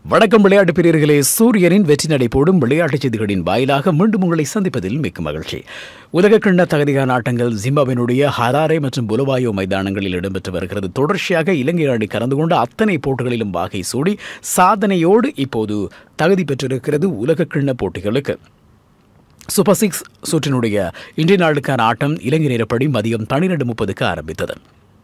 வணக்கம் விளையாட்டு பிரியர்களே சூரியனின் வெற்றி நடை போடும் விளையாட்டுச் செய்திகளின் வாயிலாக மீண்டும் உங்களை சந்திப்பதில் மிக்க மகிழ்ச்சி உலகக்கிண்ண தகுதியான ஆட்டங்கள் ஜிம்பாவினுடைய ஹராரே மற்றும் புலவாயோ மைதானங்களில் இடம்பெற்று வருகிறது தொடர்ச்சியாக இலங்கை அணி கலந்து கொண்ட அத்தனை போட்டிகளிலும் வாகை சூடி சாதனையோடு இப்போது தகுதி பெற்றிருக்கிறது உலகக்கிண்ண போட்டிகளுக்கு சூப்பர் சிக்ஸ் சுற்றினுடைய இன்றைய நாளுக்கான ஆட்டம் இலங்கை நேரப்படி மதியம் பன்னிரண்டு முப்பதுக்கு ஆரம்பித்தது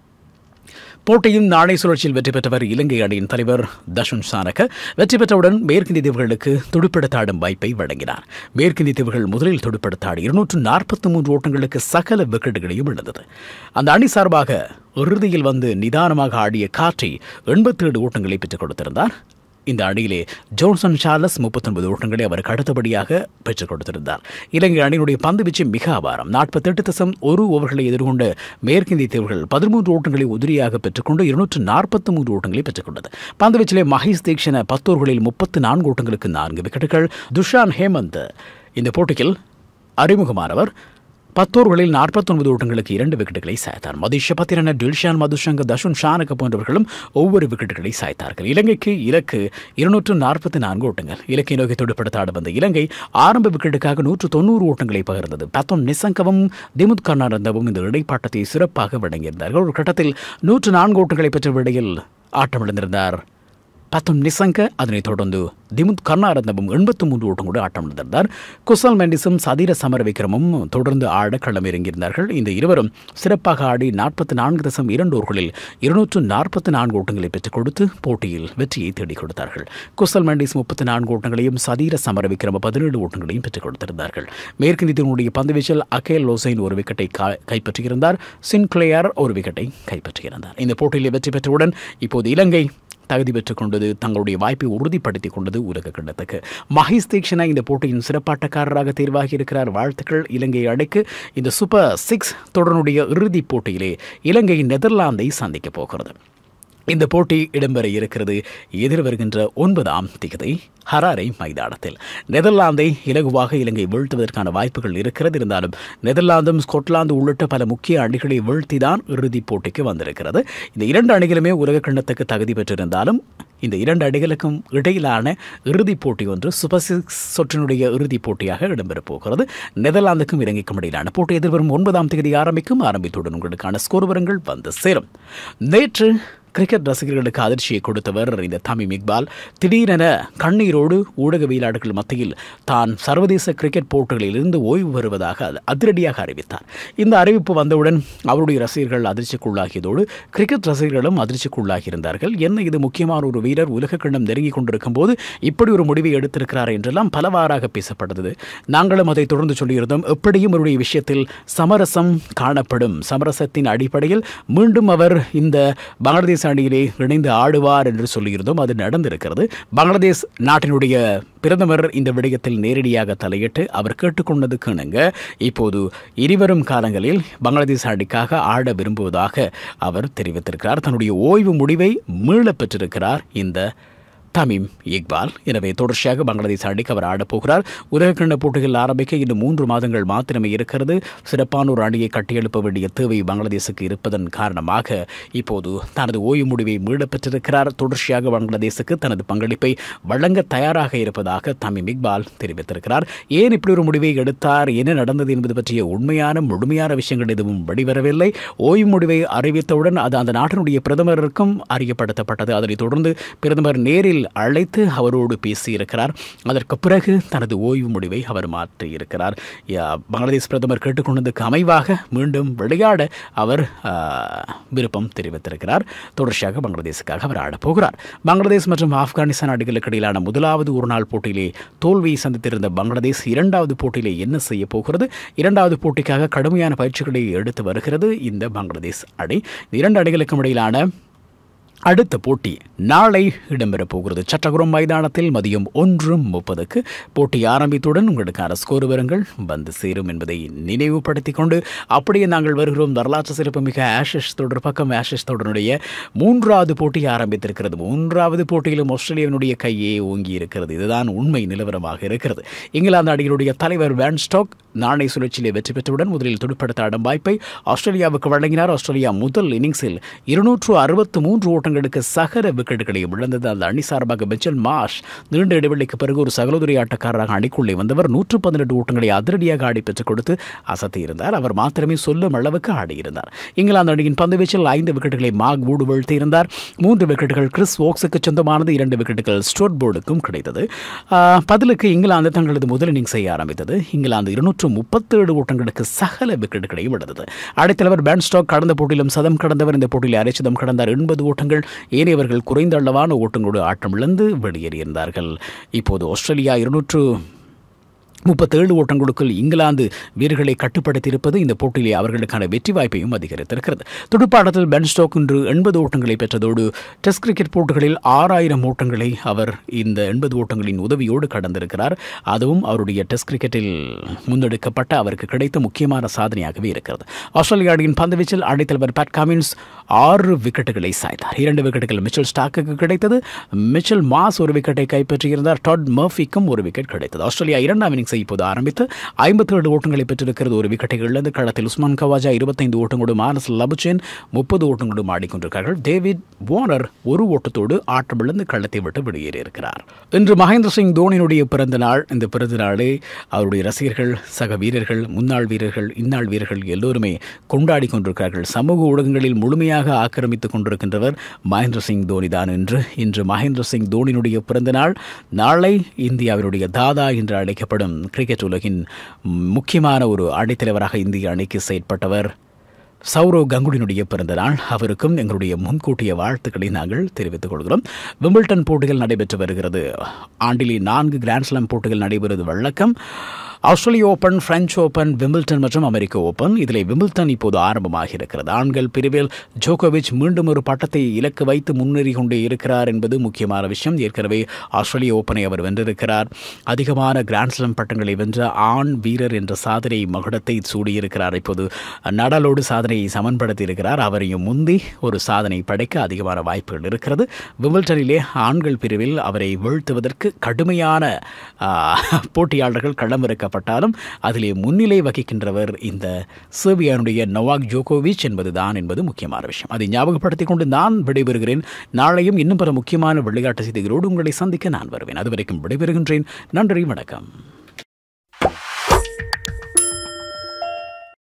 போட்டியின் நாணய சுழற்சியில் வெற்றி பெற்றவர் இலங்கை அணியின் தலைவர் தஷுன் சானக வெற்றி பெற்றவுடன் மேற்கிந்திய தீவுகளுக்கு துடுப்படுத்தாடும் வாய்ப்பை வழங்கினார் மேற்கிந்திய தீவுகள் முதலில் துடுப்படுத்தாடி இருநூற்று நாற்பத்தி மூன்று ஓட்டங்களுக்கு சகல விக்கெட்டுகளையும் இழந்தது அந்த அணி சார்பாக இறுதியில் வந்து நிதானமாக ஆடிய காற்றி எண்பத்தேழு ஓட்டங்களை பெற்றுக் கொடுத்திருந்தார் இந்த அணியிலே ஜோன்சன் சார்லஸ் முப்பத்தொன்பது ஓட்டங்களை அவருக்கு அடுத்தபடியாக பெற்றுக் கொடுத்திருந்தார் இலங்கை அணியினுடைய பந்துவீச்சு மிக அபாரம் நாற்பத்தெட்டு தசம் ஒரு ஓவர்களை எதிர்கொண்ட மேற்கிந்திய தீவுகள் பதிமூன்று ஓட்டங்களை உதிரியாக பெற்றுக்கொண்டு இருநூற்று நாற்பத்தி மூன்று ஓட்டங்களை பெற்றுக்கொண்டது பந்துவீச்சிலே மகேஷ் தீக்ஷண பத்தோர்களில் முப்பத்து நான்கு ஓட்டங்களுக்கு நான்கு விக்கெட்டுகள் துஷான் ஹேமந்த் இந்த போட்டியில் அறிமுகமானவர் பத்தோர்களில் நாற்பத்தொன்பது ஓட்டங்களுக்கு இரண்டு விக்கெட்டுகளை சாய்த்தார் மதிஷ பத்திரன டில்ஷான் மதுஷங்க தஷுன் ஷானக போன்றவர்களும் ஒவ்வொரு விக்கெட்டுகளை சாய்த்தார்கள் இலங்கைக்கு இலக்கு இருநூற்று நாற்பத்தி நான்கு ஓட்டங்கள் இலக்கை நோக்கி துடுப்படுத்த ஆட வந்த இலங்கை ஆரம்ப விக்கெட்டுக்காக நூற்று தொண்ணூறு ஓட்டங்களை பகிர்ந்தது பத்தோன் நிசங்கவும் திமுத் கர்நாடந்தவும் இந்த இடைப்பாட்டத்தை சிறப்பாக வழங்கியிருந்தார்கள் ஒரு கட்டத்தில் நூற்று நான்கு ஓட்டங்களை பெற்ற விடையில் ஆட்டமிழந்திருந்தார் பத்தும் நிசங்க அதனைத் தொடர்ந்து திமுத் கர்ணாரந்தமும் எண்பத்து மூன்று ஓட்டம் கூட ஆட்டம் இழந்திருந்தார் குசல் மெண்டிஸும் சதீர சமரவிக்ரமும் தொடர்ந்து ஆட களம் இறங்கியிருந்தார்கள் இந்த இருவரும் சிறப்பாக ஆடி நாற்பத்தி நான்கு தசம் இரண்டு ஓவர்களில் இருநூற்று நாற்பத்தி நான்கு ஓட்டங்களை பெற்றுக் கொடுத்து போட்டியில் வெற்றியை தேடிக் கொடுத்தார்கள் குசல் மெண்டிஸ் முப்பத்தி நான்கு ஓட்டங்களையும் சதீர சமரவிக்ரம பதினேழு ஓட்டங்களையும் பெற்றுக் கொடுத்திருந்தார்கள் மேற்கிந்தியத்தினுடைய பந்துவீச்சில் அகேல் லோசைன் ஒரு விக்கெட்டை கா- கைப்பற்றியிருந்தார் சின்க்ளேயர் ஒரு விக்கெட்டை கைப்பற்றியிருந்தார் இந்த போட்டியில் வெற்றி பெற்றவுடன் இப்போது இலங்கை தகுதி பெற்றுக் கொண்டது தங்களுடைய வாய்ப்பை உறுதிப்படுத்திக் கொண்டது உலக கிண்ணத்துக்கு மஹேஷ் தீக்ஷனா இந்த போட்டியின் சிறப்பாட்டக்காரராக தேர்வாகி இருக்கிறார் வாழ்த்துக்கள் இலங்கை அடைக்கு இந்த சூப்பர் சிக்ஸ் தொடருடைய இறுதிப் போட்டியிலே இலங்கை நெதர்லாந்தை சந்திக்கப் போகிறது இந்த போட்டி இடம்பெற இருக்கிறது எதிர் வருகின்ற ஒன்பதாம் திகதி ஹராரை மைதானத்தில் நெதர்லாந்தை இலகுவாக இலங்கை வீழ்த்துவதற்கான வாய்ப்புகள் இருக்கிறது இருந்தாலும் நெதர்லாந்தும் ஸ்கொட்லாந்து உள்ளிட்ட பல முக்கிய அணிகளை வீழ்த்திதான் இறுதிப் போட்டிக்கு வந்திருக்கிறது இந்த இரண்டு அணிகளுமே உலக கிண்ணத்துக்கு தகுதி பெற்றிருந்தாலும் இந்த இரண்டு அணிகளுக்கும் இடையிலான இறுதிப் போட்டி ஒன்று சூப்பர் சிக்ஸ் சொற்றினுடைய இறுதிப் போட்டியாக இடம்பெறப் போகிறது நெதர்லாந்துக்கும் இலங்கைக்கும் இடையிலான போட்டி எதிர்வரும் ஒன்பதாம் தேதி ஆரம்பிக்கும் ஆரம்பித்துடன் உங்களுக்கான ஸ்கோர் விவரங்கள் வந்து சேரும் நேற்று கிரிக்கெட் ரசிகர்களுக்கு அதிர்ச்சியை கொடுத்தவர் இந்த தமிம் இக்பால் திடீரென கண்ணீரோடு ஊடகவியலாளர்கள் மத்தியில் தான் சர்வதேச கிரிக்கெட் போட்டிகளிலிருந்து ஓய்வு பெறுவதாக அது அதிரடியாக அறிவித்தார் இந்த அறிவிப்பு வந்தவுடன் அவருடைய ரசிகர்கள் அதிர்ச்சிக்குள்ளாகியதோடு கிரிக்கெட் ரசிகர்களும் அதிர்ச்சிக்குள்ளாகியிருந்தார்கள் என்ன இது முக்கியமான ஒரு வீரர் உலக கிண்ணம் நெருங்கிக் கொண்டிருக்கும் போது இப்படி ஒரு முடிவை எடுத்திருக்கிறார் என்றெல்லாம் பலவாறாக பேசப்பட்டது நாங்களும் அதை தொடர்ந்து சொல்லியிருந்தோம் எப்படியும் அவருடைய விஷயத்தில் சமரசம் காணப்படும் சமரசத்தின் அடிப்படையில் மீண்டும் அவர் இந்த பங்களாதேஷ் அணியிலே இணைந்து ஆடுவார் என்று சொல்லியிருந்தோம் அது நடந்திருக்கிறது பங்களாதேஷ் நாட்டினுடைய பிரதமர் இந்த விடயத்தில் நேரடியாக தலையிட்டு அவர் கேட்டுக்கொண்டதுக்கு இணங்க இப்போது இனிவரும் காலங்களில் பங்களாதேஷ் அணிக்காக ஆட விரும்புவதாக அவர் தெரிவித்திருக்கிறார் தன்னுடைய ஓய்வு முடிவை மீளப் பெற்றிருக்கிறார் இந்த தமீம் இக்பால் எனவே தொடர்ச்சியாக பங்களாதேஷ் அணிக்கு அவர் ஆடப்போகிறார் உலகக்கிண்ண போட்டிகள் ஆரம்பிக்க இன்னும் மூன்று மாதங்கள் மாத்திரமே இருக்கிறது சிறப்பான ஒரு அணியை கட்டியெழுப்ப வேண்டிய தேவை பங்களாதேஷுக்கு இருப்பதன் காரணமாக இப்போது தனது ஓய்வு முடிவை மீளப் பெற்றிருக்கிறார் தொடர்ச்சியாக பங்களாதேஷுக்கு தனது பங்களிப்பை வழங்க தயாராக இருப்பதாக தமீம் இக்பால் தெரிவித்திருக்கிறார் ஏன் இப்படி ஒரு முடிவை எடுத்தார் என்ன நடந்தது என்பது பற்றிய உண்மையான முழுமையான விஷயங்கள் எதுவும் வெளிவரவில்லை ஓய்வு முடிவை அறிவித்தவுடன் அது அந்த நாட்டினுடைய பிரதமருக்கும் அறியப்படுத்தப்பட்டது அதனைத் தொடர்ந்து பிரதமர் நேரில் அழைத்து அவரோடு பேசியிருக்கிறார் அதற்கு பிறகு தனது ஓய்வு முடிவை அவர் மாற்றியிருக்கிறார் யா, பங்களாதேஷ் பிரதமர் கேட்டுக்கொண்டதுக்கு அமைவாக மீண்டும் விளையாட அவர் ஆ, விருப்பம் தெரிவித்திருக்கிறார் தொடர்ச்சியாக பங்களாதேஷுக்காக அவர் ஆடப்போகிறார் பங்களாதேஷ் மற்றும் ஆப்கானிஸ்தான் அணிகளுக்கு இடையிலான முதலாவது ஒருநாள் போட்டியிலே தோல்வியை சந்தித்திருந்த பங்களாதேஷ் இரண்டாவது போட்டியிலே என்ன செய்ய போகிறது இரண்டாவது போட்டிக்காக கடுமையான பயிற்சிகளை எடுத்து வருகிறது இந்த பங்களாதேஷ் அணி இந்த இரண்டு அணிகளுக்கும் இடையிலான அடுத்த போட்டி நாளை இடம்பெறப் போகிறது சட்டகுரம் மைதானத்தில் மதியம் ஒன்று முப்பதுக்கு போட்டி ஆரம்பித்துடன் உங்களுக்கான ஸ்கோர் விவரங்கள் வந்து சேரும் என்பதை நினைவுபடுத்திக் கொண்டு அப்படியே நாங்கள் வருகிறோம் வரலாற்று சிறப்புமிக்க ஆஷஸ் தொடர் பக்கம் ஆஷஸ் தொடருடைய மூன்றாவது போட்டி ஆரம்பித்திருக்கிறது மூன்றாவது போட்டியிலும் ஆஸ்திரேலியாவினுடைய கையே ஓங்கி இருக்கிறது இதுதான் உண்மை நிலவரமாக இருக்கிறது இங்கிலாந்து அணியினுடைய தலைவர் வேன் ஸ்டாக் நாணய சுழற்சியிலே வெற்றி பெற்றவுடன் முதலில் துடுப்படுத்த ஆடும் வாய்ப்பை ஆஸ்திரேலியாவுக்கு வழங்கினார் ஆஸ்திரேலியா முதல் இன்னிங்ஸில் இருநூற்று அறுபத்து மூன்று ஓட்டங்கள் ஓட்டங்களுக்கு சகல விக்கெட்டுகளையும் இழந்தது அந்த அணி சார்பாக பெச்சல் மாஷ் நீண்ட இடைவெளிக்கு பிறகு ஒரு சகலோதரி ஆட்டக்காரராக அணிக்குள்ளே வந்தவர் நூற்று பதினெட்டு ஓட்டங்களை அதிரடியாக ஆடி பெற்றுக் கொடுத்து அசத்தியிருந்தார் அவர் மாத்திரமே சொல்லும் அளவுக்கு ஆடியிருந்தார் இங்கிலாந்து அணியின் பந்துவீச்சில் ஐந்து விக்கெட்டுகளை மாக் வூடு வீழ்த்தியிருந்தார் மூன்று விக்கெட்டுகள் கிறிஸ் ஓக்ஸுக்கு சொந்தமானது இரண்டு விக்கெட்டுகள் ஸ்டோட் போர்டுக்கும் கிடைத்தது ஆஹ், பதிலுக்கு இங்கிலாந்து தங்களது முதல் இன்னிங்ஸ் செய்ய ஆரம்பித்தது இங்கிலாந்து இருநூற்று முப்பத்தேழு ஓட்டங்களுக்கு சகல விக்கெட்டுகளையும் இழந்தது அடைத்தலைவர் பேன்ஸ்டாக் கடந்த போட்டியிலும் சதம் கடந்தவர் இந்த போட்டியில் அரைச்சதம் கடந்தார் எண்பது ஓட்டங்கள் ஏனையவர்கள் குறைந்த அளவான ஓட்டங்களோடு ஆட்டம் இழந்து வெளியேறியிருந்தார்கள் இப்போது ஆஸ்திரேலியா இருநூற்று முப்பத்தேழு ஓட்டங்களுக்குள் இங்கிலாந்து வீரர்களை கட்டுப்படுத்தியிருப்பது இந்த போட்டியிலே அவர்களுக்கான வெற்றி வாய்ப்பையும் அதிகரித்திருக்கிறது துடுப்பாட்டத்தில் பென் ஸ்டோக் இன்று எண்பது ஓட்டங்களை பெற்றதோடு டெஸ்ட் கிரிக்கெட் போட்டிகளில் ஆறாயிரம் ஓட்டங்களை அவர் இந்த எண்பது ஓட்டங்களின் உதவியோடு கடந்திருக்கிறார் அதுவும் அவருடைய டெஸ்ட் கிரிக்கெட்டில் முன்னெடுக்கப்பட்ட அவருக்கு கிடைத்த முக்கியமான சாதனையாகவே இருக்கிறது ஆஸ்திரேலிய அணியின் பந்துவீச்சில் அணித்தலைவர் பேட் காமின்ஸ் ஆறு விக்கெட்டுகளை சாய்த்தார் இரண்டு விக்கெட்டுகள் மிச்சல் ஸ்டாக்குக்கு கிடைத்தது மிச்சல் மாஸ் ஒரு விக்கெட்டை கைப்பற்றியிருந்தார் டாட் மர்ஃபிக்கும் ஒரு விக்கெட் கிடைத்தது ஆஸ்திரேலியா இரண்டாம் இன்னிங்ஸை இப்போது ஆரம்பித்து ஐம்பத்தேழு ஓட்டங்களை பெற்றிருக்கிறது ஒரு விக்கெட்டை இழந்து களத்தில் உஸ்மான் கவாஜா இருபத்தைந்து ஓட்டங்களோடு மானஸ் லபுச்சேன் முப்பது ஓட்டங்களோடு ஆடிக்கொண்டிருக்கிறார்கள் டேவிட் வார்னர் ஒரு ஓட்டத்தோடு ஆட்டமிழந்து களத்தை விட்டு வெளியேறியிருக்கிறார் இன்று மகேந்திர சிங் தோனியினுடைய பிறந்த நாள் இந்த பிறந்த நாளை அவருடைய ரசிகர்கள் சக வீரர்கள் முன்னாள் வீரர்கள் இந்நாள் வீரர்கள் எல்லோருமே கொண்டாடி கொண்டிருக்கிறார்கள் சமூக ஊடகங்களில் முழுமையாக ஆக்கிரமித்துக் கொண்டிருக்கின்றவர் மகேந்திர சிங் தோனி தான் என்று இன்று மகேந்திர சிங் தோனியினுடைய பிறந்த நாள் நாளை இந்தியாவினுடைய தாதா என்று அழைக்கப்படும் கிரிக்கெட் உலகின் முக்கியமான ஒரு அணித்தலைவராக இந்திய அணிக்கு செயற்பட்டவர் சௌரவ் கங்குலினுடைய பிறந்த நாள் அவருக்கும் எங்களுடைய முன்கூட்டிய வாழ்த்துக்களை நாங்கள் தெரிவித்துக் கொள்கிறோம் விம்பிள்டன் போட்டிகள் நடைபெற்று வருகிறது ஆண்டிலே நான்கு கிராண்ட்ஸ்லாம் போட்டிகள் நடைபெறுவது வழக்கம் ஆஸ்திரேலிய ஓபன் பிரெஞ்சு ஓபன் விம்பிள்டன் மற்றும் அமெரிக்க ஓபன் இதில் விம்பிள்டன் இப்போது ஆரம்பமாகி இருக்கிறது ஆண்கள் பிரிவில் ஜோகோவிச் மீண்டும் ஒரு பட்டத்தை இலக்கு வைத்து முன்னேறி கொண்டே இருக்கிறார் என்பது முக்கியமான விஷயம் ஏற்கனவே ஆஸ்திரேலிய ஓப்பனை அவர் வென்றிருக்கிறார் அதிகமான கிராண்ட்ஸ்லாம் பட்டங்களை வென்ற ஆண் வீரர் என்ற சாதனை மகுடத்தை சூடியிருக்கிறார் இப்போது நடலோடு சாதனையை சமன்படுத்தி இருக்கிறார் அவரையும் முந்தி ஒரு சாதனை படைக்க அதிகமான வாய்ப்புகள் இருக்கிறது விம்பிள்டனிலே ஆண்கள் பிரிவில் அவரை வீழ்த்துவதற்கு கடுமையான ஆ, போட்டியாளர்கள் களமிறக்கப்பட்டாலும் அதிலே முன்னிலை வகிக்கின்றவர் இந்த சேர்பியானுடைய நொவாக் ஜோகோவிச் என்பதுதான் என்பது முக்கியமான விஷயம் அதை ஞாபகப்படுத்திக் கொண்டு நான் விடைபெறுகிறேன் நாளையும் இன்னும் பல முக்கியமான விளையாட்டு செய்திகளோடு உங்களை சந்திக்க நான் வருவேன் அதுவரைக்கும் விடைபெறுகின்றேன் நன்றி வணக்கம்